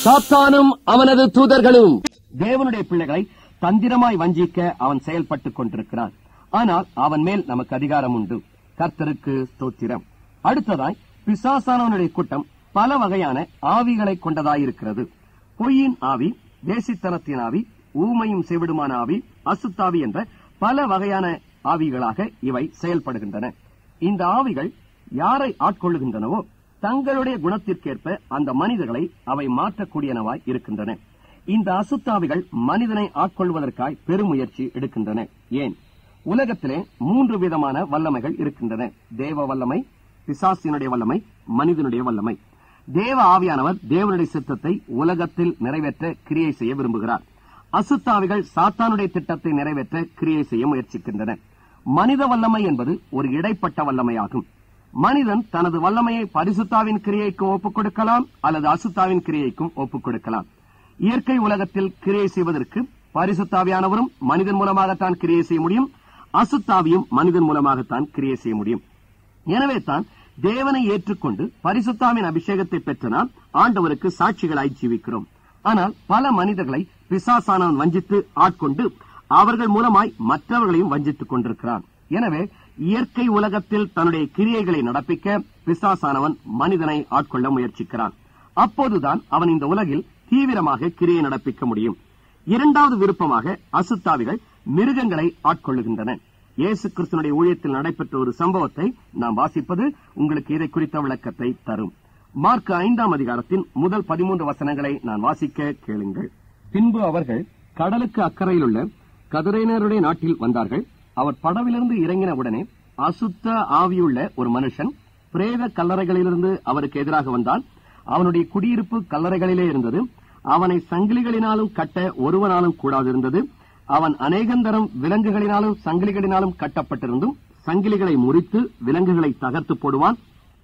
சாத்தானும் அவனது தூதர்களும் தேவனுடைய பிள்ளைகளை தந்திரமாய் வஞ்சிக்க அவன் செயல்பட்டுக் கொண்டிருக்கிறான் ஆனால் அவன் மேல் நமக்கு அதிகாரம் உண்டு கர்த்தருக்கு ஸ்தோத்திரம் அடுத்ததாய் பிசாசானவனுடைய கூட்டம் பல வகையான ஆவிகளை கொண்டதாயிருக்கிறது பொய்யின் ஆவி தேசித்தனத்தின் ஆவி ஊமையும் செவிடுமான ஆவி அசுத்தாவி என்ற பல வகையான ஆவிகளாக இவை செயல்படுகின்றன இந்த ஆவிகள் யாரை ஆட்கொள்ளுகின்றனவோ தங்களுடைய குணத்திற்கேற்ப அந்த மனிதர்களை அவை மாற்றக்கூடியனவாய் இருக்கின்றன இந்த அசுத்தாவிகள் மனிதனை ஆட்கொள்வதற்காய் பெருமுயற்சி எடுக்கின்றன ஏன் உலகத்திலே மூன்று விதமான வல்லமைகள் இருக்கின்றன தேவ வல்லமை பிசாசினுடைய வல்லமை மனிதனுடைய வல்லமை தேவ ஆவியானவர் தேவனுடைய சித்தத்தை உலகத்தில் நிறைவேற்ற கிரியை செய்ய விரும்புகிறார் அசுத்தாவிகள் சாத்தானுடைய திட்டத்தை நிறைவேற்ற கிரியை செய்ய முயற்சிக்கின்றன மனித வல்லமை என்பது ஒரு இடைப்பட்ட வல்லமையாகும் மனிதன் தனது வல்லமையை பரிசுத்தாவின் கிரியைக்கும் ஒப்புக் கொடுக்கலாம் அல்லது அசுத்தாவின் கிரியைக்கும் ஒப்புக் கொடுக்கலாம் இயற்கை உலகத்தில் கிரியை செய்வதற்கு பரிசுத்தாவியானவரும் மனிதன் மூலமாகத்தான் கிரியை செய்ய முடியும் அசுத்தாவியும் மனிதன் மூலமாகத்தான் கிரியை செய்ய முடியும் எனவே தான் தேவனை ஏற்றுக்கொண்டு பரிசுத்தாவின் அபிஷேகத்தை பெற்ற நாம் ஆண்டவருக்கு சாட்சிகளாய் ஜீவிக்கிறோம் ஆனால் பல மனிதர்களை பிசாசானவன் வஞ்சித்து ஆட்கொண்டு அவர்கள் மூலமாய் மற்றவர்களையும் வஞ்சித்துக் கொண்டிருக்கிறான் எனவே இயற்கை உலகத்தில் தன்னுடைய கிரியைகளை நடப்பிக்க பிசாசானவன் மனிதனை ஆட்கொள்ள முயற்சிக்கிறான் அப்போதுதான் அவன் இந்த உலகில் தீவிரமாக கிரியை நடப்பிக்க முடியும் இரண்டாவது விருப்பமாக அசுத்தாவிகள் மிருகங்களை ஆட்கொள்ளுகின்றன இயேசு கிறிஸ்தனுடைய ஊழியத்தில் நடைபெற்ற ஒரு சம்பவத்தை நாம் வாசிப்பது உங்களுக்கு இதை குறித்த விளக்கத்தை தரும் மார்க் ஐந்தாம் அதிகாரத்தின் முதல் பதிமூன்று வசனங்களை நான் வாசிக்க கேளுங்கள் பின்பு அவர்கள் கடலுக்கு அக்கறையில் உள்ள கதிரையினருடைய நாட்டில் வந்தார்கள் அவர் படவிலிருந்து இறங்கின உடனே அசுத்த ஆவியுள்ள ஒரு மனுஷன் பிரேத கல்லறைகளிலிருந்து அவருக்கு எதிராக வந்தான் அவனுடைய குடியிருப்பு கல்லறைகளிலே இருந்தது அவனை சங்கிலிகளினாலும் கட்ட ஒருவனாலும் கூடாதிருந்தது அவன் அநேகந்தரம் விலங்குகளினாலும் சங்கிலிகளினாலும் கட்டப்பட்டிருந்தும் சங்கிலிகளை முறித்து விலங்குகளை தகர்த்து போடுவான்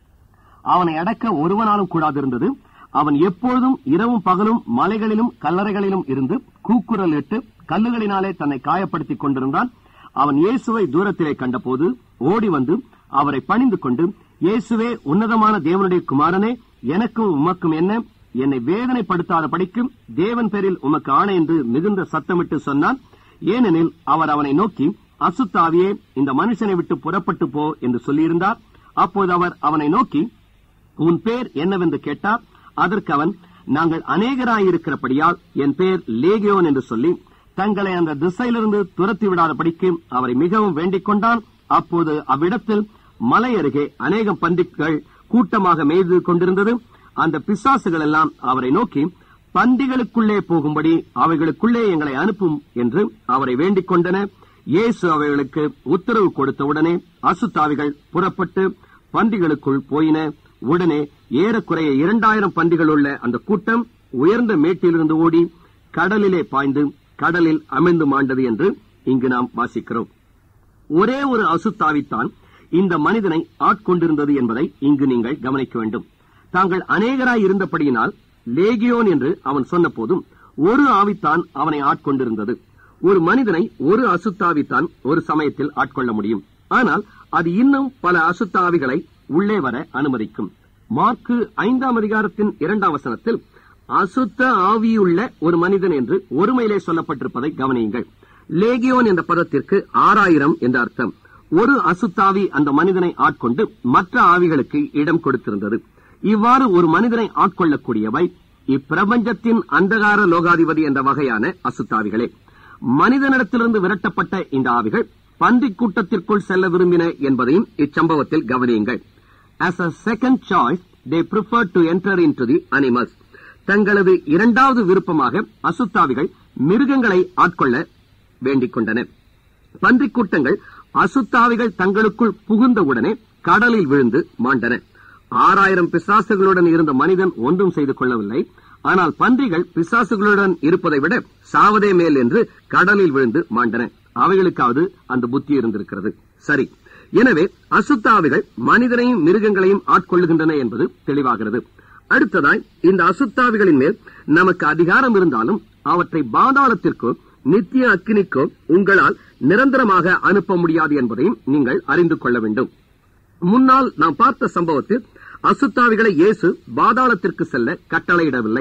அவனை அடக்க ஒருவனாலும் கூடாதிருந்தது அவன் எப்பொழுதும் இரவும் பகலும் மலைகளிலும் கல்லறைகளிலும் இருந்து கூக்குரல் இட்டு கல்லுகளினாலே தன்னை காயப்படுத்திக் கொண்டிருந்தான் அவன் இயேசுவை தூரத்திலே கண்டபோது ஓடி வந்து அவரை பணிந்து கொண்டு இயேசுவே உன்னதமான தேவனுடைய குமாரனே எனக்கும் உமக்கும் என்ன என்னை வேதனைப்படுத்தாத படிக்கும் தேவன் பேரில் உமக்கு ஆணை என்று மிகுந்த சத்தமிட்டு சொன்னான் ஏனெனில் அவர் அவனை நோக்கி அசுத்தாவியே இந்த மனுஷனை விட்டு புறப்பட்டு போ என்று சொல்லியிருந்தார் அப்போது அவர் அவனை நோக்கி உன் பேர் என்னவென்று கேட்டார் அதற்கு அவன் நாங்கள் அநேகராயிருக்கிறபடியால் என் பேர் லேகியோன் என்று சொல்லி தங்களை அந்த திசையிலிருந்து துரத்தி விடாதபடிக்கு அவரை மிகவும் வேண்டிக் கொண்டான் அப்போது அவ்விடத்தில் மலை அருகே அநேகம் பன்றிகள் கூட்டமாக மேய்து கொண்டிருந்தது அந்த பிசாசுகள் எல்லாம் அவரை நோக்கி பன்றிகளுக்குள்ளே போகும்படி அவைகளுக்குள்ளே எங்களை அனுப்பும் என்று அவரை வேண்டிக் கொண்டன இயேசு அவைகளுக்கு உத்தரவு கொடுத்தவுடனே அசுத்தாவிகள் புறப்பட்டு பன்றிகளுக்குள் போயின உடனே ஏறக்குறைய இரண்டாயிரம் பன்றிகள் உள்ள அந்த கூட்டம் உயர்ந்த மேட்டிலிருந்து ஓடி கடலிலே பாய்ந்து கடலில் அமிழ்ந்து மாண்டது என்று இங்கு நாம் வாசிக்கிறோம் ஒரே ஒரு அசுத்தாவித்தான் இந்த மனிதனை ஆட்கொண்டிருந்தது என்பதை இங்கு நீங்கள் கவனிக்க வேண்டும் தாங்கள் அநேகராய் இருந்தபடியினால் லேகியோன் என்று அவன் சொன்ன போதும் ஒரு ஆவித்தான் அவனை ஆட்கொண்டிருந்தது ஒரு மனிதனை ஒரு அசுத்தாவித்தான் ஒரு சமயத்தில் ஆட்கொள்ள முடியும் ஆனால் அது இன்னும் பல அசுத்தாவிகளை உள்ளே வர அனுமதிக்கும் மார்க்கு ஐந்தாம் அதிகாரத்தின் இரண்டாம் வசனத்தில் அசுத்த ஆவியுள்ள ஒரு மனிதன் என்று ஒருமையிலே சொல்லப்பட்டிருப்பதை கவனியுங்கள் லேகியோன் என்ற பதத்திற்கு ஆறாயிரம் என்ற அர்த்தம் ஒரு அசுத்தாவி அந்த மனிதனை ஆட்கொண்டு மற்ற ஆவிகளுக்கு இடம் கொடுத்திருந்தது இவ்வாறு ஒரு மனிதனை ஆட்கொள்ளக்கூடியவை இப்பிரபஞ்சத்தின் அந்தகார லோகாதிபதி என்ற வகையான அசுத்தாவிகளே மனிதனிடத்திலிருந்து விரட்டப்பட்ட இந்த ஆவிகள் பன்றிக் கூட்டத்திற்குள் செல்ல விரும்பின என்பதையும் இச்சம்பவத்தில் கவனியுங்கள் as a second choice they prefer to enter in to the animals தங்களது இரண்டாவது விருப்பமாக அசுத்தாவிகள் மிருகங்களை ஆட்கொள்ள வேண்டிக் கொண்டன பன்றிக் கூட்டங்கள் அசுத்தாவிகள் தங்களுக்குள் புகுந்தவுடனே கடலில் விழுந்து மாண்டன ஆறாயிரம் பிசாசுகளுடன் இருந்த மனிதன் ஒன்றும் செய்து கொள்ளவில்லை ஆனால் பன்றிகள் பிசாசுகளுடன் இருப்பதை விட சாவதே மேல் என்று கடலில் விழுந்து மாண்டன அவைகளுக்காவது அந்த புத்தி இருந்திருக்கிறது சரி எனவே அசுத்தாவிகள் மனிதனையும் மிருகங்களையும் ஆட்கொள்ளுகின்றன என்பது தெளிவாகிறது அடுத்ததாய் இந்த அசுத்தாவிகளின் மேல் நமக்கு அதிகாரம் இருந்தாலும் அவற்றை பாதாளத்திற்கோ நித்திய அக்கினிக்கோ உங்களால் நிரந்தரமாக அனுப்ப முடியாது என்பதையும் நீங்கள் அறிந்து கொள்ள வேண்டும் முன்னால் நாம் பார்த்த சம்பவத்தில் அசுத்தாவிகளை இயேசு பாதாளத்திற்கு செல்ல கட்டளையிடவில்லை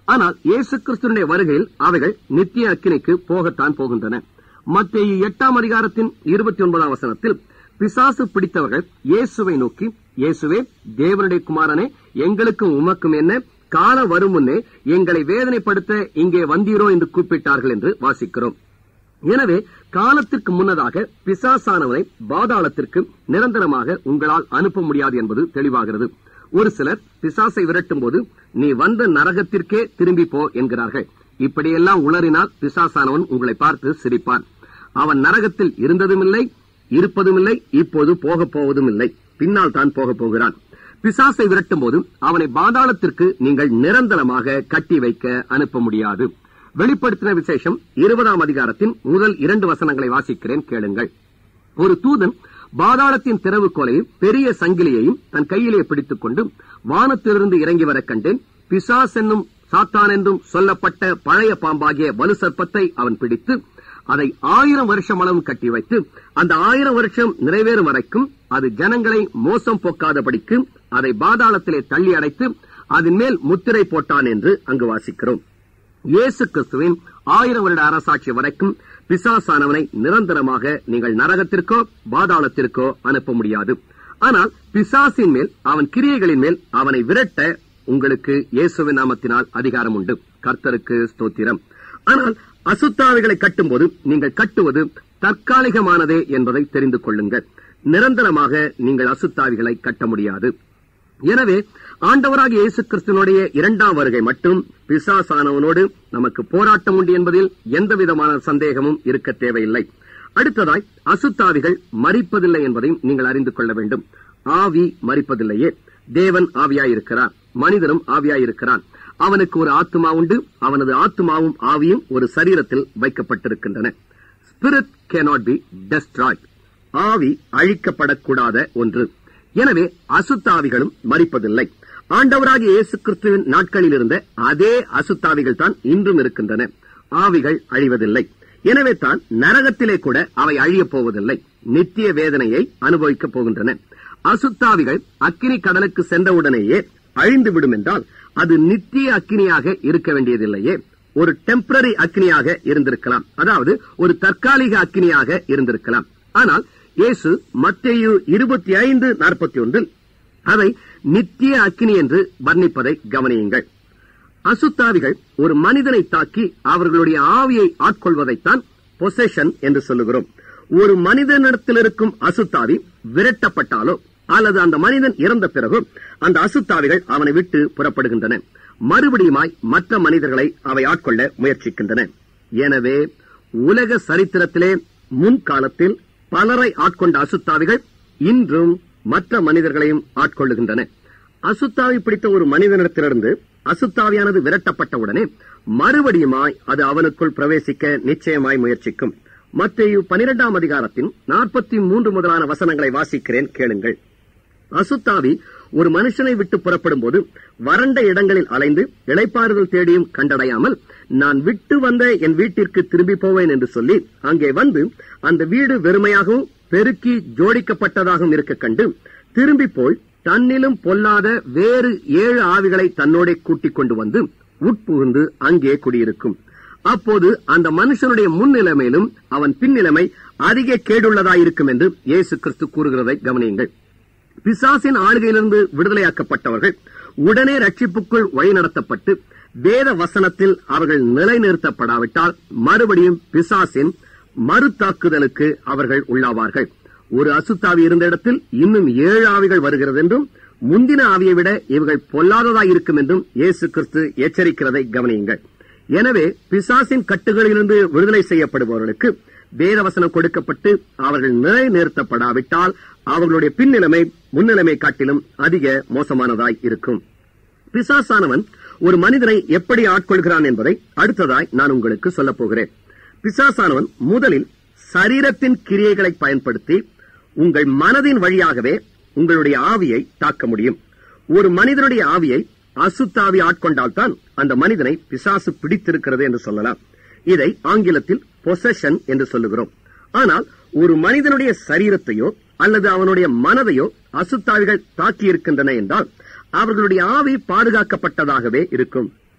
ஆனால் இயேசு கிறிஸ்துடைய வருகையில் அவைகள் நித்திய அக்கினிக்கு போகத்தான் போகின்றன மத்திய எட்டாம் அதிகாரத்தின் இருபத்தி ஒன்பதாம் வசனத்தில் பிசாசு பிடித்தவர்கள் இயேசுவை நோக்கி இயேசுவே தேவனுடைய குமாரனே எங்களுக்கும் உமக்கும் என்ன கால வரும் முன்னே எங்களை வேதனைப்படுத்த இங்கே வந்தீரோ என்று கூப்பிட்டார்கள் என்று வாசிக்கிறோம் எனவே காலத்திற்கு முன்னதாக பிசாசானவனை பாதாளத்திற்கு நிரந்தரமாக உங்களால் அனுப்ப முடியாது என்பது தெளிவாகிறது ஒரு சிலர் பிசாசை விரட்டும் போது நீ வந்த நரகத்திற்கே திரும்பி போ என்கிறார்கள் இப்படியெல்லாம் உளறினால் பிசாசானவன் உங்களை பார்த்து சிரிப்பான் அவன் நரகத்தில் இருந்ததும் இல்லை இருப்பதும் இல்லை இப்போது போகப் போவதும் இல்லை பின்னால் தான் போகப் போகிறான் பிசாசை விரட்டும் போது அவனை பாதாளத்திற்கு நீங்கள் நிரந்தரமாக கட்டி வைக்க அனுப்ப முடியாது வெளிப்படுத்தின விசேஷம் இருபதாம் அதிகாரத்தின் முதல் இரண்டு வசனங்களை வாசிக்கிறேன் கேளுங்கள் ஒரு தூதன் பாதாளத்தின் திறவுகோலையும் பெரிய சங்கிலியையும் தன் கையிலே பிடித்துக் கொண்டு வானத்திலிருந்து இறங்கி வரக் கண்டேன் பிசாஸ் என்னும் சாத்தான் என்றும் சொல்லப்பட்ட பழைய பாம்பாகிய வலு சர்ப்பத்தை அவன் பிடித்து அதை ஆயிரம் வருஷம் அளவு கட்டி வைத்து அந்த ஆயிரம் வருஷம் நிறைவேறும் வரைக்கும் அது ஜனங்களை மோசம் போக்காதபடிக்கு அதை பாதாளத்திலே தள்ளி அடைத்து அதன் மேல் முத்திரை போட்டான் என்று அங்கு வாசிக்கிறோம் இயேசு கிறிஸ்துவின் ஆயிரம் வருட அரசாட்சி வரைக்கும் பிசாசானவனை நிரந்தரமாக நீங்கள் நரகத்திற்கோ பாதாளத்திற்கோ அனுப்ப முடியாது ஆனால் பிசாசின் மேல் அவன் கிரியைகளின் மேல் அவனை விரட்ட உங்களுக்கு இயேசுவின் நாமத்தினால் அதிகாரம் உண்டு கர்த்தருக்கு ஸ்தோத்திரம் ஆனால் அசுத்தாவிகளை கட்டும்போது நீங்கள் கட்டுவது தற்காலிகமானதே என்பதை தெரிந்து கொள்ளுங்கள் நிரந்தரமாக நீங்கள் அசுத்தாவிகளை கட்ட முடியாது எனவே ஆண்டவராக இயேசு கிறிஸ்துவனுடைய இரண்டாம் வருகை மட்டும் பிசாசானவனோடு நமக்கு போராட்டம் உண்டு என்பதில் எந்த விதமான சந்தேகமும் இருக்க தேவையில்லை அடுத்ததாய் அசுத்தாவிகள் மறிப்பதில்லை என்பதையும் நீங்கள் அறிந்து கொள்ள வேண்டும் ஆவி மறிப்பதில்லையே தேவன் ஆவியாயிருக்கிறார் மனிதனும் ஆவியாயிருக்கிறான் அவனுக்கு ஒரு ஆத்மா உண்டு அவனது ஆத்மாவும் ஆவியும் ஒரு சரீரத்தில் வைக்கப்பட்டிருக்கின்றன ஸ்பிரிட் cannot பி destroyed ஆவி அழிக்கப்படக்கூடாத ஒன்று எனவே அசுத்தாவிகளும் மறிப்பதில்லை ஆண்டவராகிய இயேசு கிறிஸ்துவின் நாட்களில் இருந்த அதே அசுத்தாவிகள் தான் இன்றும் இருக்கின்றன ஆவிகள் அழிவதில்லை எனவே தான் நரகத்திலே கூட அவை அழியப் போவதில்லை நித்திய வேதனையை அனுபவிக்கப் போகின்றன அசுத்தாவிகள் அக்கினி கடலுக்கு சென்றவுடனேயே அழிந்து விடும் என்றால் அது நித்திய அக்கினியாக இருக்க வேண்டியதில்லையே ஒரு டெம்பரரி அக்னியாக இருந்திருக்கலாம் அதாவது ஒரு தற்காலிக அக்னியாக இருந்திருக்கலாம் ஆனால் இயேசு மத்தேயு இருபத்தி ஐந்து நாற்பத்தி ஒன்றில் அதை நித்திய அக்னி என்று வர்ணிப்பதை கவனியுங்கள் அசுத்தாவிகள் ஒரு மனிதனை தாக்கி அவர்களுடைய ஆவியை ஆட்கொள்வதைத்தான் பொசெஷன் என்று சொல்லுகிறோம் ஒரு மனிதனிடத்தில் இருக்கும் அசுத்தாவி விரட்டப்பட்டாலோ அல்லது அந்த மனிதன் இறந்த பிறகோ அந்த அசுத்தாவிகள் அவனை விட்டு புறப்படுகின்றன மறுபடியுமாய் மற்ற மனிதர்களை அவை ஆட்கொள்ள முயற்சிக்கின்றன எனவே உலக சரித்திரத்திலே முன்காலத்தில் பலரை ஆட்கொண்ட அசுத்தாவிகள் இன்றும் மற்ற மனிதர்களையும் ஆட்கொள்ளுகின்றன அசுத்தாவி பிடித்த ஒரு மனிதனிடத்திலிருந்து அசுத்தாவியானது விரட்டப்பட்டவுடனே மறுபடியுமாய் அது அவனுக்குள் பிரவேசிக்க நிச்சயமாய் முயற்சிக்கும் மத்தேயு பனிரெண்டாம் அதிகாரத்தின் நாற்பத்தி மூன்று முதலான வசனங்களை வாசிக்கிறேன் கேளுங்கள் அசுத்தாவி ஒரு மனுஷனை விட்டு புறப்படும் போது வறண்ட இடங்களில் அலைந்து இளைப்பாறுதல் தேடியும் கண்டடையாமல் நான் விட்டு வந்த என் வீட்டிற்கு திரும்பி போவேன் என்று சொல்லி அங்கே வந்து அந்த வீடு வெறுமையாகவும் பெருக்கி ஜோடிக்கப்பட்டதாகவும் இருக்க கண்டு திரும்பி போய் தன்னிலும் பொல்லாத வேறு ஏழு ஆவிகளை தன்னோட கூட்டிக் கொண்டு வந்து உட்புகுந்து அங்கே குடியிருக்கும் அப்போது அந்த மனுஷனுடைய முன்னிலைமையிலும் அவன் பின்னிலைமை அதிக கேடுள்ளதாயிருக்கும் என்று இயேசு கிறிஸ்து கூறுகிறதை கவனியுங்கள் பிசாசின் ஆளுகையிலிருந்து விடுதலையாக்கப்பட்டவர்கள் உடனே ரட்சிப்புக்குள் வழிநடத்தப்பட்டு வேத வசனத்தில் அவர்கள் நிலைநிறுத்தப்படாவிட்டால் மறுபடியும் பிசாசின் மறுதாக்குதலுக்கு அவர்கள் உள்ளாவார்கள் ஒரு அசுத்தாவி இருந்த இடத்தில் இன்னும் ஏழு ஆவிகள் வருகிறது என்றும் முந்தின ஆவியை விட இவர்கள் பொல்லாததாய் இருக்கும் என்றும் இயேசு கிறிஸ்து எச்சரிக்கிறதை கவனியுங்கள் எனவே பிசாசின் கட்டுகளிலிருந்து விடுதலை செய்யப்படுபவர்களுக்கு வேதவசனம் கொடுக்கப்பட்டு அவர்கள் நிலைநிறுத்தப்படாவிட்டால் அவர்களுடைய பின்னிலைமை முன்னிலைமை காட்டிலும் அதிக மோசமானதாய் இருக்கும் பிசாசானவன் ஒரு மனிதனை எப்படி ஆட்கொள்கிறான் என்பதை அடுத்ததாய் நான் உங்களுக்கு சொல்லப் போகிறேன் பிசாசானவன் முதலில் சரீரத்தின் கிரியைகளை பயன்படுத்தி உங்கள் மனதின் வழியாகவே உங்களுடைய ஆவியை தாக்க முடியும் ஒரு மனிதனுடைய ஆவியை அசுத்தாவி ஆட்கொண்டால்தான் அந்த மனிதனை பிசாசு பிடித்திருக்கிறது என்று சொல்லலாம் இதை ஆங்கிலத்தில் பொசஷன் என்று சொல்லுகிறோம் ஆனால் ஒரு மனிதனுடைய சரீரத்தையோ அல்லது அவனுடைய மனதையோ அசுத்தாவிகள் தாக்கி இருக்கின்றன என்றால் அவர்களுடைய ஆவி பாதுகாக்கப்பட்டதாகவே இருக்கும்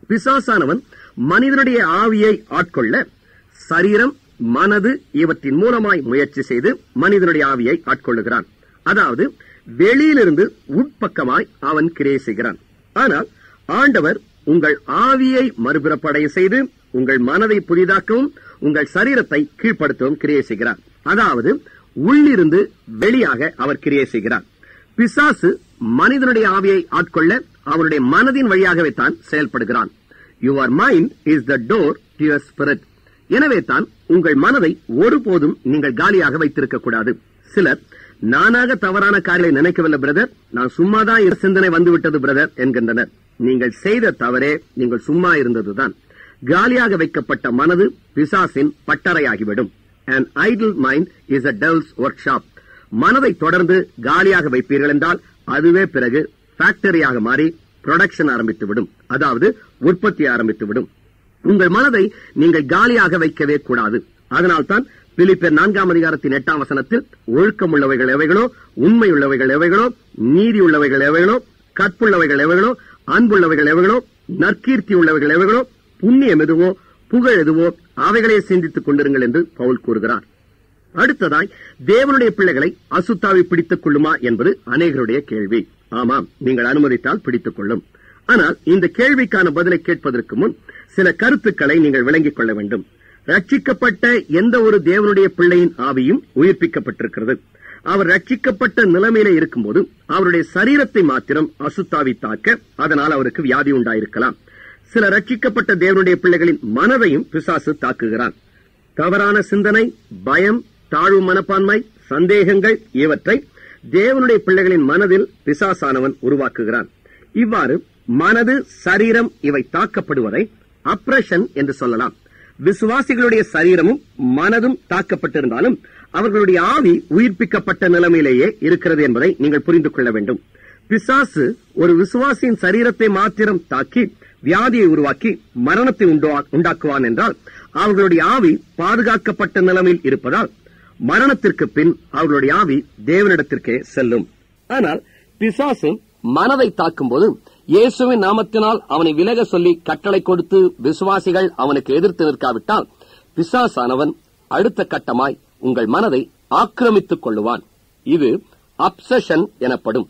பிசாசானவன் மனிதனுடைய ஆவியை ஆட்கொள்ள சரீரம் மனது இவற்றின் மூலமாய் முயற்சி செய்து மனிதனுடைய ஆவியை ஆட்கொள்ளுகிறான் அதாவது வெளியிலிருந்து உட்பக்கமாய் அவன் கிரியை செய்கிறான் ஆனால் ஆண்டவர் உங்கள் ஆவியை மறுபிறப்படைய செய்து உங்கள் மனதை புதிதாக்கவும் உங்கள் சரீரத்தை கீழ்ப்படுத்தவும் கிரியை செய்கிறார் அதாவது உள்ளிருந்து வெளியாக அவர் கிரியை செய்கிறார் பிசாசு மனிதனுடைய ஆவியை ஆட்கொள்ள அவருடைய மனதின் வழியாகவே தான் செயல்படுகிறான் your mind is the door to your spirit எனவே தான் உங்கள் மனதை ஒருபோதும் நீங்கள் காலியாக வைத்திருக்க கூடாது சிலர் நானாக தவறான காரியங்களை நினைக்கவில்லை பிரதர் நான் சும்மாதான் இரு சிந்தனை வந்துவிட்டது பிரதர் என்கின்றனர் நீங்கள் செய்த தவறே நீங்கள் சும்மா இருந்ததுதான் காலியாக வைக்கப்பட்ட மனது பிசாசின் பட்டறையாகிவிடும் an idle mind is a devil's workshop மனதை தொடர்ந்து காலியாக வைப்பீர்கள் என்றால் அதுவே பிறகு ஃபேக்டரியாக மாறி ப்ரொடக்ஷன் ஆரம்பித்து விடும் அதாவது உற்பத்தி ஆரம்பித்து விடும் உங்கள் மனதை நீங்கள் காலியாக வைக்கவே கூடாது அதனால்தான் பிலிப்பர் நான்காம் அதிகாரத்தின் எட்டாம் வசனத்தில் ஒழுக்கம் உள்ளவைகள் எவைகளோ உண்மை உள்ளவைகள் எவைகளோ நீதி உள்ளவைகள் எவைகளோ கற்புள்ளவைகள் எவைகளோ அன்புள்ளவைகள் எவைகளோ நற்கீர்த்தி உள்ளவைகள் எவைகளோ புண்ணியம் எதுவோ புகழ் எதுவோ அவைகளே சிந்தித்துக் கொண்டிருங்கள் என்று பவுல் கூறுகிறார் அடுத்ததாய் தேவனுடைய பிள்ளைகளை அசுத்தாவி பிடித்துக் கொள்ளுமா என்பது அநேகருடைய கேள்வி ஆமாம் நீங்கள் அனுமதித்தால் பிடித்துக் கொள்ளும் ஆனால் இந்த கேள்விக்கான பதிலை கேட்பதற்கு முன் சில கருத்துக்களை நீங்கள் விளங்கிக் கொள்ள வேண்டும் ரட்சிக்கப்பட்ட எந்த ஒரு தேவனுடைய பிள்ளையின் ஆவியும் உயிர்ப்பிக்கப்பட்டிருக்கிறது அவர் ரட்சிக்கப்பட்ட நிலைமையில இருக்கும்போது அவருடைய சரீரத்தை மாத்திரம் அசுத்தாவி தாக்க அதனால் அவருக்கு வியாதி உண்டாயிருக்கலாம் சில ரட்சிக்கப்பட்ட தேவனுடைய பிள்ளைகளின் மனதையும் பிசாசு தாக்குகிறான் தவறான சிந்தனை பயம் தாழ்வு மனப்பான்மை சந்தேகங்கள் இவற்றை தேவனுடைய பிள்ளைகளின் மனதில் பிசாசானவன் உருவாக்குகிறான் இவ்வாறு மனது சரீரம் இவை தாக்கப்படுவதை அப்ரஷன் என்று சொல்லலாம் விசுவாசிகளுடைய சரீரமும் மனதும் தாக்கப்பட்டிருந்தாலும் அவர்களுடைய ஆவி உயிர்ப்பிக்கப்பட்ட நிலைமையிலேயே இருக்கிறது என்பதை நீங்கள் புரிந்து கொள்ள வேண்டும் பிசாசு ஒரு விசுவாசியின் சரீரத்தை மாத்திரம் தாக்கி வியாதியை உருவாக்கி மரணத்தை உண்டுவா- உண்டாக்குவான் என்றால் அவர்களுடைய ஆவி பாதுகாக்கப்பட்ட நிலைமையில் இருப்பதால் மரணத்திற்கு பின் அவர்களுடைய ஆவி தேவனிடத்திற்கே செல்லும் ஆனால் பிசாசு மனதை தாக்கும்போது இயேசுவின் நாமத்தினால் அவனை விலக சொல்லி கட்டளை கொடுத்து விசுவாசிகள் அவனுக்கு எதிர்த்து நிற்காவிட்டால் பிசாசானவன் அடுத்த கட்டமாய் உங்கள் மனதை ஆக்கிரமித்துக் கொள்ளுவான் இது அப்சஷன் எனப்படும்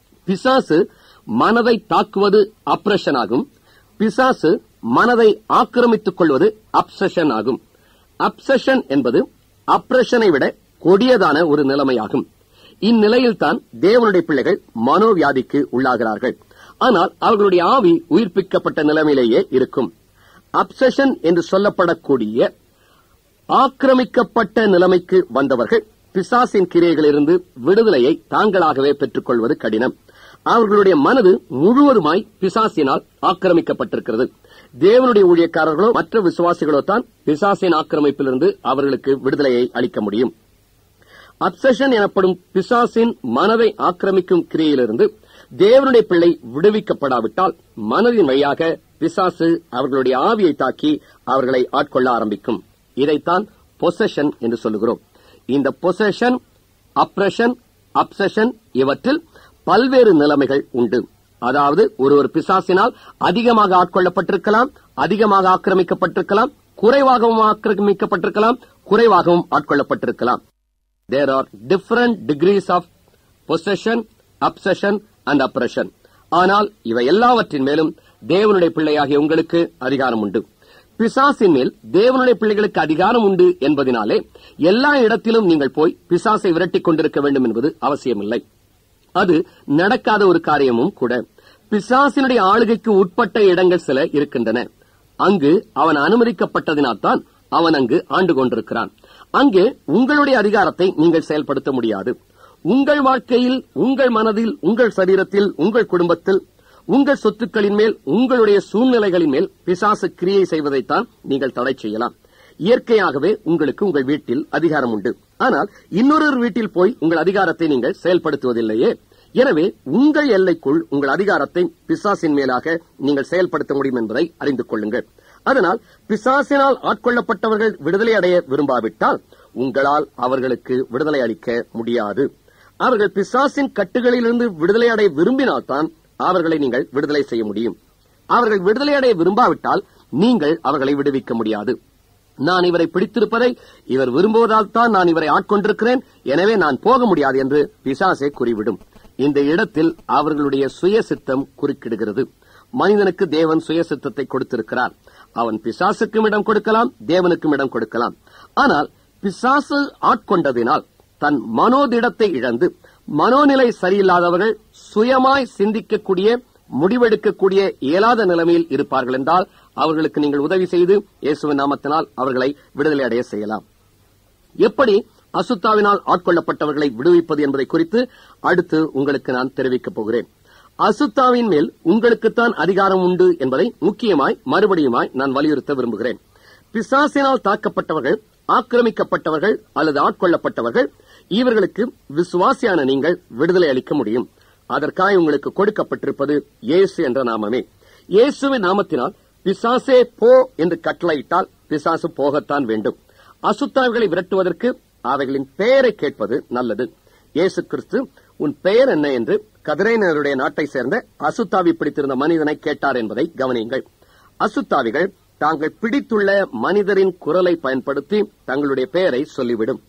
பிசாசு மனதை தாக்குவது அப்ரஷன் ஆகும் பிசாசு மனதை ஆக்கிரமித்துக் கொள்வது அப்சஷன் ஆகும் அப்சஷன் என்பது அப்ரஷனை விட கொடியதான ஒரு நிலைமையாகும் இந்நிலையில்தான் தேவனுடைய பிள்ளைகள் மனோவியாதிக்கு உள்ளாகிறார்கள் ஆனால் அவர்களுடைய ஆவி உயிர்ப்பிக்கப்பட்ட நிலைமையிலேயே இருக்கும் அப்சஷன் என்று சொல்லப்படக்கூடிய ஆக்கிரமிக்கப்பட்ட நிலைமைக்கு வந்தவர்கள் பிசாசின் கிரியைகளிலிருந்து விடுதலையை தாங்களாகவே பெற்றுக்கொள்வது கடினம் அவர்களுடைய மனது முழுவதுமாய் பிசாசினால் ஆக்கிரமிக்கப்பட்டிருக்கிறது தேவனுடைய ஊழியக்காரர்களோ மற்ற விசுவாசிகளோ தான் பிசாசின் ஆக்கிரமிப்பிலிருந்து அவர்களுக்கு விடுதலையை அளிக்க முடியும் அப்சஷன் எனப்படும் பிசாசின் மனதை ஆக்கிரமிக்கும் கிரியையிலிருந்து தேவனுடைய பிள்ளை விடுவிக்கப்படாவிட்டால் மனதின் வழியாக பிசாசு அவர்களுடைய ஆவியை தாக்கி அவர்களை ஆட்கொள்ள ஆரம்பிக்கும் இதைத்தான் பொசஷன் என்று சொல்லுகிறோம் இந்த பொசஷன் அப்ரஷன் அப்சஷன் இவற்றில் பல்வேறு நிலைமைகள் உண்டு அதாவது ஒரு ஒரு பிசாசினால் அதிகமாக ஆட்கொள்ளப்பட்டிருக்கலாம் அதிகமாக ஆக்கிரமிக்கப்பட்டிருக்கலாம் குறைவாகவும் ஆக்கிரமிக்கப்பட்டிருக்கலாம் குறைவாகவும் ஆட்கொள்ளப்பட்டிருக்கலாம் there are different degrees of possession, obsession and oppression. ஆனால் இவை எல்லாவற்றின் மேலும் தேவனுடைய பிள்ளையாகிய உங்களுக்கு அதிகாரம் உண்டு பிசாசின் மேல் தேவனுடைய பிள்ளைகளுக்கு அதிகாரம் உண்டு என்பதினாலே எல்லா இடத்திலும் நீங்கள் போய் பிசாசை விரட்டிக் கொண்டிருக்க வேண்டும் என்பது அவசியமில்லை அது நடக்காத ஒரு காரியமும் கூட பிசாசினுடைய ஆளுகைக்கு உட்பட்ட இடங்கள் சில இருக்கின்றன அங்கு அவன் அனுமதிக்கப்பட்டதினால்தான் அவன் அங்கு ஆண்டு கொண்டிருக்கிறான் அங்கே உங்களுடைய அதிகாரத்தை நீங்கள் செயல்படுத்த முடியாது உங்கள் வாழ்க்கையில் உங்கள் மனதில் உங்கள் சரீரத்தில் உங்கள் குடும்பத்தில் உங்கள் சொத்துக்களின் மேல் உங்களுடைய சூழ்நிலைகளின் மேல் பிசாசு கிரியை செய்வதைத்தான் நீங்கள் தடை செய்யலாம் இயற்கையாகவே உங்களுக்கு உங்கள் வீட்டில் அதிகாரம் உண்டு ஆனால் இன்னொரு வீட்டில் போய் உங்கள் அதிகாரத்தை நீங்கள் செயல்படுத்துவதில்லையே எனவே உங்கள் எல்லைக்குள் உங்கள் அதிகாரத்தை பிசாசின் மேலாக நீங்கள் செயல்படுத்த முடியும் என்பதை அறிந்து கொள்ளுங்கள் அதனால் பிசாசினால் ஆட்கொள்ளப்பட்டவர்கள் விடுதலை அடைய விரும்பாவிட்டால் உங்களால் அவர்களுக்கு விடுதலை அளிக்க முடியாது அவர்கள் பிசாசின் கட்டுகளிலிருந்து விடுதலை அடைய விரும்பினால்தான் அவர்களை நீங்கள் விடுதலை செய்ய முடியும் அவர்கள் விடுதலையடைய விரும்பாவிட்டால் நீங்கள் அவர்களை விடுவிக்க முடியாது நான் இவரை பிடித்திருப்பதை இவர் விரும்புவதால் தான் நான் இவரை ஆட்கொண்டிருக்கிறேன் எனவே நான் போக முடியாது என்று பிசாசே கூறிவிடும் இந்த இடத்தில் அவர்களுடைய சுய சித்தம் குறுக்கிடுகிறது மனிதனுக்கு தேவன் சுய சித்தத்தை கொடுத்திருக்கிறார் அவன் பிசாசுக்கும் இடம் கொடுக்கலாம் தேவனுக்கும் இடம் கொடுக்கலாம் ஆனால் பிசாசு ஆட்கொண்டதினால் தன் மனோதிடத்தை இழந்து மனோநிலை சரியில்லாதவர்கள் சுயமாய் சிந்திக்கக்கூடிய முடிவெடுக்கக்கூடிய இயலாத நிலைமையில் இருப்பார்கள் என்றால் அவர்களுக்கு நீங்கள் உதவி செய்து இயேசுவின் நாமத்தினால் அவர்களை விடுதலை அடைய செய்யலாம் எப்படி அசுத்தாவினால் ஆட்கொள்ளப்பட்டவர்களை விடுவிப்பது என்பதை குறித்து அடுத்து உங்களுக்கு நான் தெரிவிக்கப் போகிறேன் அசுத்தாவின் மேல் உங்களுக்குத்தான் அதிகாரம் உண்டு என்பதை முக்கியமாய் மறுபடியுமாய் நான் வலியுறுத்த விரும்புகிறேன் பிசாசினால் தாக்கப்பட்டவர்கள் ஆக்கிரமிக்கப்பட்டவர்கள் அல்லது ஆட்கொள்ளப்பட்டவர்கள் இவர்களுக்கு விசுவாசியான நீங்கள் விடுதலை அளிக்க முடியும் அதற்காக உங்களுக்கு கொடுக்கப்பட்டிருப்பது இயேசு என்ற நாமமே இயேசுவின் நாமத்தினால் பிசாசே போ என்று கட்டளையிட்டால் பிசாசு போகத்தான் வேண்டும் அசுத்தாவிகளை விரட்டுவதற்கு அவைகளின் பெயரை கேட்பது நல்லது இயேசு கிறிஸ்து உன் பெயர் என்ன என்று கதிரையினருடைய நாட்டை சேர்ந்த அசுத்தாவி பிடித்திருந்த மனிதனை கேட்டார் என்பதை கவனியுங்கள் அசுத்தாவிகள் தாங்கள் பிடித்துள்ள மனிதரின் குரலை பயன்படுத்தி தங்களுடைய பெயரை சொல்லிவிடும்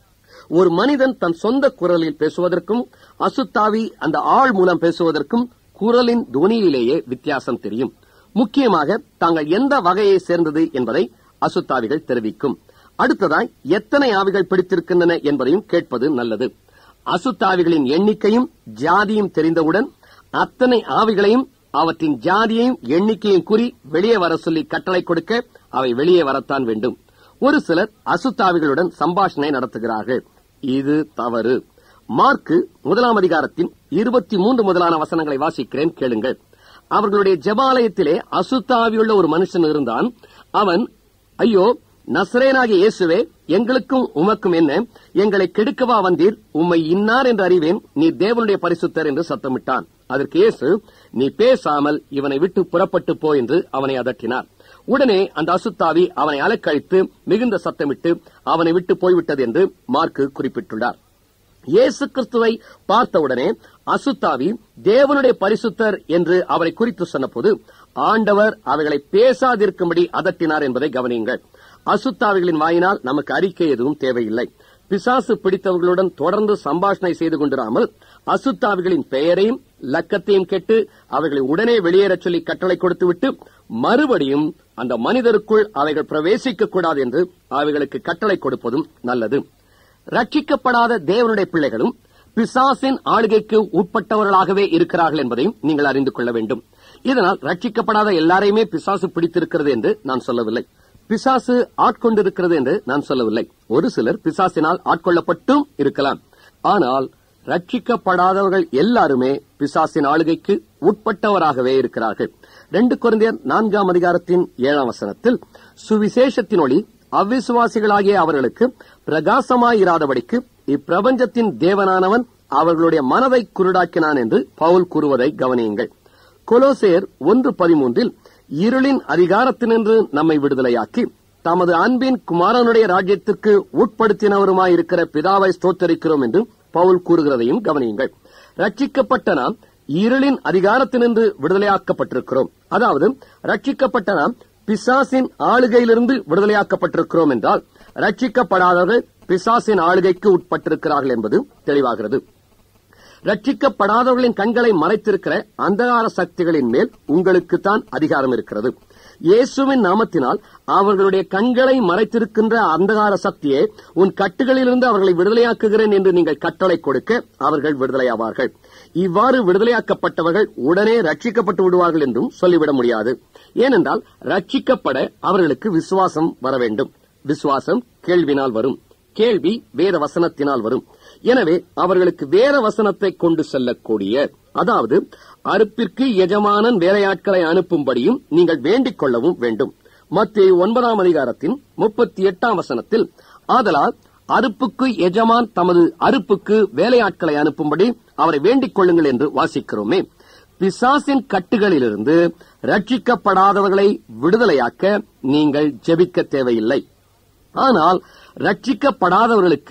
ஒரு மனிதன் தன் சொந்த குரலில் பேசுவதற்கும் அசுத்தாவி அந்த ஆள் மூலம் பேசுவதற்கும் குரலின் துணியிலேயே வித்தியாசம் தெரியும் முக்கியமாக தாங்கள் எந்த வகையை சேர்ந்தது என்பதை அசுத்தாவிகள் தெரிவிக்கும் அடுத்ததாய் எத்தனை ஆவிகள் பிடித்திருக்கின்றன என்பதையும் கேட்பது நல்லது அசுத்தாவிகளின் எண்ணிக்கையும் ஜாதியும் தெரிந்தவுடன் அத்தனை ஆவிகளையும் அவற்றின் ஜாதியையும் எண்ணிக்கையும் கூறி வெளியே வர சொல்லி கட்டளை கொடுக்க அவை வெளியே வரத்தான் வேண்டும் ஒரு சிலர் அசுத்தாவிகளுடன் சம்பாஷணை நடத்துகிறார்கள் இது தவறு மார்க்கு முதலாம் அதிகாரத்தின் இருபத்தி மூன்று முதலான வசனங்களை வாசிக்கிறேன் கேளுங்கள் அவர்களுடைய ஜெபாலயத்திலே அசுத்தாவியுள்ள ஒரு மனுஷன் இருந்தான் அவன் ஐயோ நசரேனாகிய இயேசுவே எங்களுக்கும் உமக்கும் என்ன எங்களை கெடுக்கவா வந்தீர் உம்மை இன்னார் என்று அறிவேன் நீ தேவனுடைய பரிசுத்தர் என்று சத்தமிட்டான் அதற்கு இயேசு நீ பேசாமல் இவனை விட்டு புறப்பட்டு போ என்று அவனை அதட்டினார் உடனே அந்த அசுத்தாவி அவனை அலக்கழித்து மிகுந்த சத்தமிட்டு அவனை விட்டு போய்விட்டது என்று மார்க்கு குறிப்பிட்டுள்ளார் இயேசு கிறிஸ்துவை பார்த்தவுடனே அசுத்தாவி தேவனுடைய பரிசுத்தர் என்று அவரை குறித்து சொன்னபோது ஆண்டவர் அவைகளை பேசாதிருக்கும்படி அதட்டினார் என்பதை கவனியுங்கள் அசுத்தாவிகளின் வாயினால் நமக்கு அறிக்கை எதுவும் தேவையில்லை பிசாசு பிடித்தவர்களுடன் தொடர்ந்து சம்பாஷணை செய்து கொண்டிராமல் அசுத்தாவிகளின் பெயரையும் லக்கத்தையும் கேட்டு அவைகளை உடனே வெளியேறச் சொல்லி கட்டளை கொடுத்துவிட்டு மறுபடியும் அந்த மனிதருக்குள் அவைகள் பிரவேசிக்க கூடாது என்று அவைகளுக்கு கட்டளை கொடுப்பதும் நல்லது ரட்சிக்கப்படாத தேவனுடைய பிள்ளைகளும் பிசாசின் ஆளுகைக்கு உட்பட்டவர்களாகவே இருக்கிறார்கள் என்பதையும் நீங்கள் அறிந்து கொள்ள வேண்டும் இதனால் ரட்சிக்கப்படாத எல்லாரையுமே பிசாசு பிடித்திருக்கிறது என்று நான் சொல்லவில்லை பிசாசு ஆட்கொண்டிருக்கிறது என்று நான் சொல்லவில்லை ஒரு சிலர் பிசாசினால் ஆட்கொள்ளப்பட்டும் இருக்கலாம் ஆனால் ரட்சிக்கப்படாதவர்கள் எல்லாருமே பிசாசின் ஆளுகைக்கு உட்பட்டவராகவே இருக்கிறார்கள் ரெண்டு குழந்தையர் நான்காம் அதிகாரத்தின் ஏழாம் வசனத்தில் சுவிசேஷத்தின் ஒளி அவ்விசுவாசிகளாகிய அவர்களுக்கு பிரகாசமாயிராதபடிக்கு இப்பிரபஞ்சத்தின் தேவனானவன் அவர்களுடைய மனதை குருடாக்கினான் என்று பவுல் கூறுவதை கவனியுங்கள் கொலோசேர் ஒன்று பதிமூன்றில் இருளின் அதிகாரத்தினின்று நம்மை விடுதலையாக்கி தமது அன்பின் குமாரனுடைய ராஜ்யத்திற்கு உட்படுத்தினவருமாயிருக்கிற பிதாவை ஸ்தோத்தரிக்கிறோம் என்று பவுல் கூறுகிறதையும் கவனியுங்கள் ரட்சிக்கப்பட்ட நாம் இருளின் அதிகாரத்தினின்று விடுதலையாக்கப்பட்டிருக்கிறோம் அதாவது ரட்சிக்கப்பட்ட நாம் பிசாசின் ஆளுகையிலிருந்து விடுதலையாக்கப்பட்டிருக்கிறோம் என்றால் ரட்சிக்கப்படாதவர்கள் பிசாசின் ஆளுகைக்கு உட்பட்டிருக்கிறார்கள் என்பது தெளிவாகிறது ரட்சிக்கப்படாதவர்களின் கண்களை மறைத்திருக்கிற அந்தகார சக்திகளின் மேல் உங்களுக்குத்தான் அதிகாரம் இருக்கிறது இயேசுவின் நாமத்தினால் அவர்களுடைய கண்களை மறைத்திருக்கின்ற அந்தகார சக்தியே உன் கட்டுகளிலிருந்து அவர்களை விடுதலையாக்குகிறேன் என்று நீங்கள் கட்டளை கொடுக்க அவர்கள் விடுதலையாவார்கள் இவ்வாறு விடுதலையாக்கப்பட்டவர்கள் உடனே ரட்சிக்கப்பட்டு விடுவார்கள் என்றும் சொல்லிவிட முடியாது ஏனென்றால் ரட்சிக்கப்பட அவர்களுக்கு விசுவாசம் வர வேண்டும் விசுவாசம் கேள்வினால் வரும் கேள்வி வேத வசனத்தினால் வரும் எனவே அவர்களுக்கு வேத வசனத்தை கொண்டு செல்லக்கூடிய அதாவது அறுப்பிற்கு எஜமானன் வேலையாட்களை அனுப்பும்படியும் நீங்கள் வேண்டிக் கொள்ளவும் வேண்டும் மத்திய ஒன்பதாம் அதிகாரத்தின் முப்பத்தி எட்டாம் வசனத்தில் ஆதலால் அறுப்புக்கு எஜமான் தமது அறுப்புக்கு வேலையாட்களை அனுப்பும்படி அவரை வேண்டிக் கொள்ளுங்கள் என்று வாசிக்கிறோமே பிசாசின் கட்டுகளிலிருந்து ரட்சிக்கப்படாதவர்களை விடுதலையாக்க நீங்கள் ஜெபிக்க தேவையில்லை ஆனால் ரட்சிக்கப்படாதவர்களுக்கு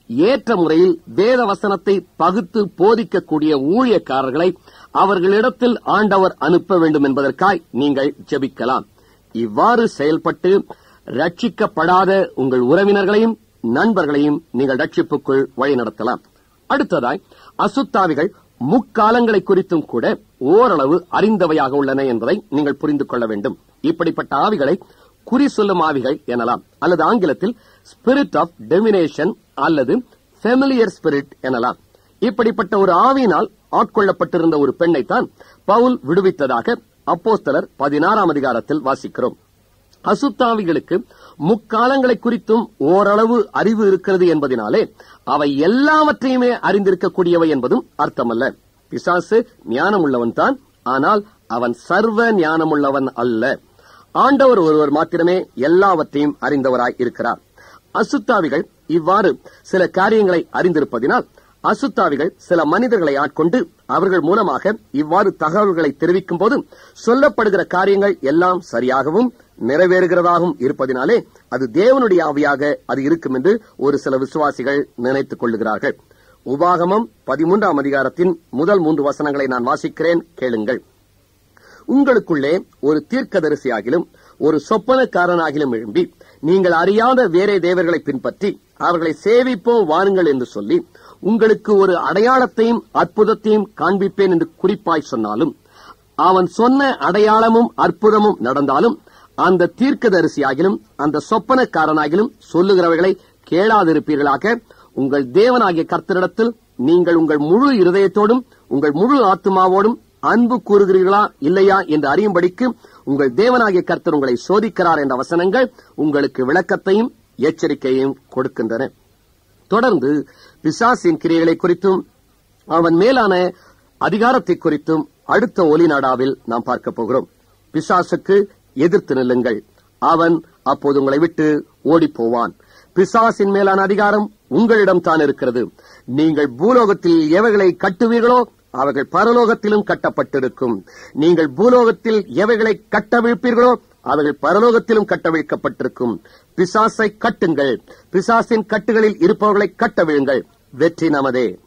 ஏற்ற முறையில் வேத வசனத்தை பகுத்து போதிக்கக்கூடிய ஊழியக்காரர்களை அவர்களிடத்தில் ஆண்டவர் அனுப்ப வேண்டும் என்பதற்காய் நீங்கள் ஜெபிக்கலாம் இவ்வாறு செயல்பட்டு ரட்சிக்கப்படாத உங்கள் உறவினர்களையும் நண்பர்களையும் நீங்கள் ரட்சிப்புக்குள் வழிநடத்தலாம் அடுத்ததாய் அசுத்தாவிகள் முக்காலங்களை குறித்தும் கூட ஓரளவு அறிந்தவையாக உள்ளன என்பதை நீங்கள் புரிந்து கொள்ள வேண்டும் இப்படிப்பட்ட ஆவிகளை குறி சொல்லும் ஆவிகள் எனலாம் அல்லது ஆங்கிலத்தில் ஸ்பிரிட் ஆஃப் டெமினேஷன் அல்லது ஃபெமிலியர் ஸ்பிரிட் எனலாம் இப்படிப்பட்ட ஒரு ஆவியினால் ஆட்கொள்ளப்பட்டிருந்த ஒரு பெண்ணைத்தான் பவுல் விடுவித்ததாக அப்போஸ்தலர் பதினாறாம் அதிகாரத்தில் வாசிக்கிறோம் அசுத்தாவிகளுக்கு முக்காலங்களை குறித்தும் ஓரளவு அறிவு இருக்கிறது என்பதினாலே அவை எல்லாவற்றையுமே அறிந்திருக்கக்கூடியவை என்பதும் அர்த்தமல்ல பிசாசு ஞானமுள்ளவன் தான் ஆனால் அவன் சர்வ ஞானமுள்ளவன் அல்ல ஆண்டவர் ஒருவர் மாத்திரமே எல்லாவற்றையும் அறிந்தவராய் இருக்கிறார் அசுத்தாவிகள் இவ்வாறு சில காரியங்களை அறிந்திருப்பதினால் அசுத்தாவிகள் சில மனிதர்களை ஆட்கொண்டு அவர்கள் மூலமாக இவ்வாறு தகவல்களை தெரிவிக்கும் போது சொல்லப்படுகிற காரியங்கள் எல்லாம் சரியாகவும் நிறைவேறுகிறதாகவும் இருப்பதினாலே அது தேவனுடைய ஆவியாக அது இருக்கும் என்று ஒரு சில விசுவாசிகள் நினைத்துக் கொள்ளுகிறார்கள் உபாகமம் பதிமூன்றாம் அதிகாரத்தின் முதல் மூன்று வசனங்களை நான் வாசிக்கிறேன் கேளுங்கள் உங்களுக்குள்ளே ஒரு தீர்க்கதரிசியாகிலும் ஒரு சொப்பனக்காரனாகிலும் எழும்பி நீங்கள் அறியாத வேறே தேவர்களை பின்பற்றி அவர்களை சேவிப்போம் வாருங்கள் என்று சொல்லி உங்களுக்கு ஒரு அடையாளத்தையும் அற்புதத்தையும் காண்பிப்பேன் என்று குறிப்பாய் சொன்னாலும் அவன் சொன்ன அடையாளமும் அற்புதமும் நடந்தாலும் அந்த தீர்க்கதரிசியாகிலும் அந்த சொப்பனக்காரனாகிலும் சொல்லுகிறவைகளை கேளாதிருப்பீர்களாக உங்கள் தேவனாகிய கர்த்தரிடத்தில் நீங்கள் உங்கள் முழு இருதயத்தோடும் உங்கள் முழு ஆத்மாவோடும் அன்பு கூறுகிறீர்களா இல்லையா என்று அறியும்படிக்கு உங்கள் தேவனாகிய கர்த்தர் உங்களை சோதிக்கிறார் என்ற வசனங்கள் உங்களுக்கு விளக்கத்தையும் எச்சரிக்கையையும் கொடுக்கின்றன தொடர்ந்து பிசாசின் கிரியைகளை குறித்தும் அவன் மேலான அதிகாரத்தை குறித்தும் அடுத்த ஒலி நாடாவில் நாம் பார்க்க போகிறோம் பிசாசுக்கு எதிர்த்து நில்லுங்கள் அவன் அப்போது உங்களை விட்டு ஓடிப் போவான் பிசாசின் மேலான அதிகாரம் உங்களிடம் தான் இருக்கிறது நீங்கள் பூலோகத்தில் எவைகளை கட்டுவீர்களோ அவர்கள் பரலோகத்திலும் கட்டப்பட்டிருக்கும் நீங்கள் பூலோகத்தில் எவைகளை கட்டவிழ்ப்பீர்களோ அவர்கள் பரலோகத்திலும் கட்டவிழ்க்கப்பட்டிருக்கும் பிசாசை கட்டுங்கள் பிசாசின் கட்டுகளில் இருப்பவர்களை கட்டவிழுங்கள் வெற்றி நமதே